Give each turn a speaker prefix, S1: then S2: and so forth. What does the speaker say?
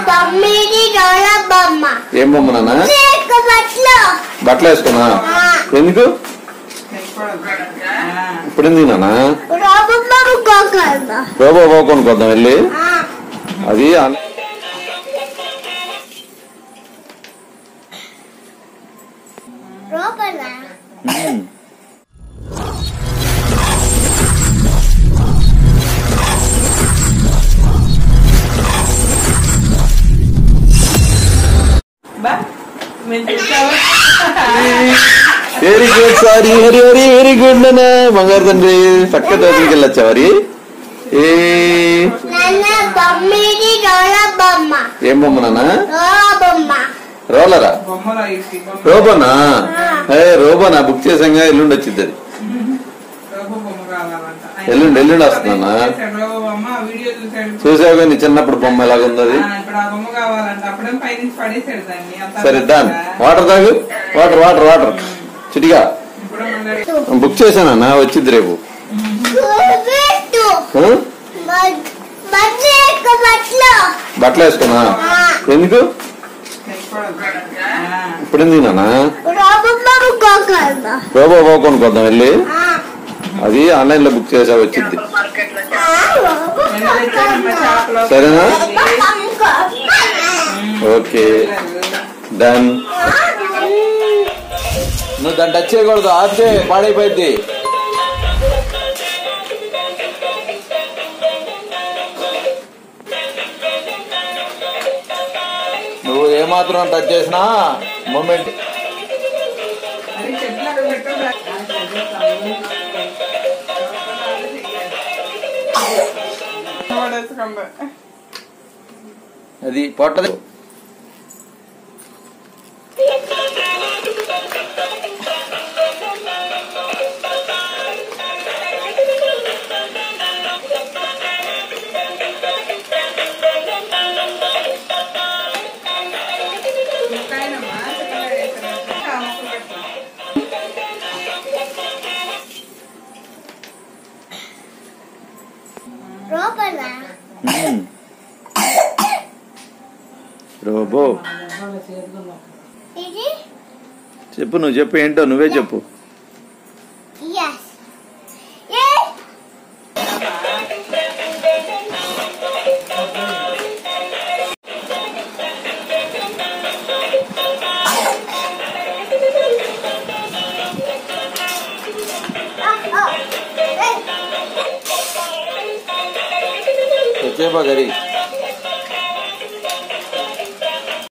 S1: తొమ్మిది రోజుల బొమ్మ
S2: ఏం బొమ్మ నాన్న
S1: చేక బట్టలు
S2: బట్టలు వేసుకున్నా ఎందుకు ఇప్పుడు ఎందుకు నాన్న
S1: రాబమ్మ కోకలు
S2: రోబో బో కొనుక్కొద్దాం వెళ్ళి అది అన్-
S1: లోపల
S2: ఉమ్.
S3: బా మేము చూసావా
S2: very good sorry very very very good నాన్న బంగారు తండ్రి పక్క దోతులకి వెళ్ళొచ్చా మరి ఏ
S1: నాన్న తొమ్మిది రోజుల బొమ్మ
S2: ఏం బొమ్మ నాన్న
S1: రోల బొమ్మ
S2: రోలరా
S3: బొమ్మలు అయ్యి
S2: రోబోనా ఏ రోబోనా బుక్ చేసాంగా ఎల్లుండి వచ్చింది అది
S3: రోబో బొమ్మ కావాలంట
S2: ఎల్లుండి ఎల్లుండి వస్తుందన్నా
S3: చూశాడు రోబో బొమ్మ వీడియో చూసాడు
S2: చూసావుగా నీ చిన్నప్పుడు బొమ్మ ఎలాగుంది అది
S3: ఆ, ఇప్పుడు ఆ బొమ్మ కావాలంట అప్పుడే పైనుంచి పడేసాడు దాన్ని అంత
S2: సరే దాన్ వాటర్ తాగు వాటర్ వాటర్ వాటర్ చిటిగా
S3: ఇప్పుడు మళ్ళీ
S2: బుక్ చేశానన్నా వచ్చింది రేపు
S1: పెట్టు
S2: ఆ?
S1: చేక బట్టలు
S2: బట్టలు వేసుకున్నా ఎందుకు
S3: ఆ,
S2: ఇప్పుడు ఎందుకు నాన్న
S1: రాబమ్మ కోకలు
S2: రోబో బో కొనుక్కొద్దాం వెళ్ళి అది ఆన్లైన్ లో బుక్ చేసా వచ్చింది
S3: నిన్న తెచ్చాడమ్మ షాప్లో.
S2: సరేనా ఓకే డన్ నువ్వు దాన్ని టచ్ చేయకూడదు ఆఫ్ చేయి పాడైపోయింది నువ్వు ఏమాత్రం టచ్ చేసినా మూమెంట్
S3: అది చెట్లు అక్కడ పెట్టు. పడేసుకోండి.
S2: అది పొట్టది
S3: ముక్కాయనమ్మా, చక్కగా వేసాడు. ఆ, ముక్కలు పెట్టు.
S1: లోపల
S2: మ్మ్. రోబో
S1: ఇది
S2: చెప్పు నువ్వు చెప్పు ఏంటో నువ్వే చెప్పు
S1: ఎస్ ఏ
S2: వచ్చేపా గరి